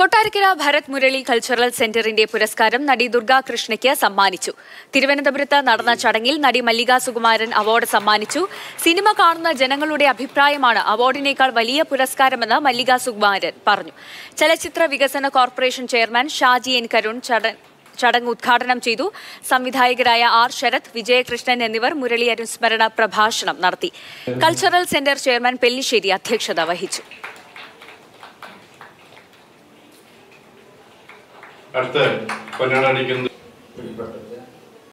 Kottarakkara Bharat Murali cultural സെന്ററിന്റെ പുരസ്കാരം നടി ദുർഗാ കൃഷ്ണയ്ക്ക് സമ്മാനിച്ചു തിരുവനന്തപുരത്ത് നടന്ന ചടങ്ങിൽ നടി മല്ലിക സുകുമാരൻ അവാർഡ് സമ്മാനിച്ചു സിനിമ കാണുന്ന ജനങ്ങളുടെ അഭിപ്രായമാണ് അവാർഡിനേക്കാൾ വലിയ പുരസ്കാരമെന്ന് മല്ലിക സുകുമാരൻ പറഞ്ഞു ചലച്ചിത്ര വികസന കോർപ്പറേഷൻ ചെയർമാൻ ഷാജി എൻ കരുൺ ചട- ചടങ്ങ് ഉദ്ഘാടനം ചെയ്തു സംവിധായകരായ ആർ ശരത് വിജയകൃഷ്ണൻ എന്നിവർ മുരളി അനുസ്മരണ പ്രഭാഷണം നടത്തി കൾച്ചറൽ സെന്റർ ചെയർമാൻ പെല്ലിശ്ശേരി അധ്യക്ഷത വഹിച്ചു അടുത്ത പൊന്നാട അടിക്കുന്നത്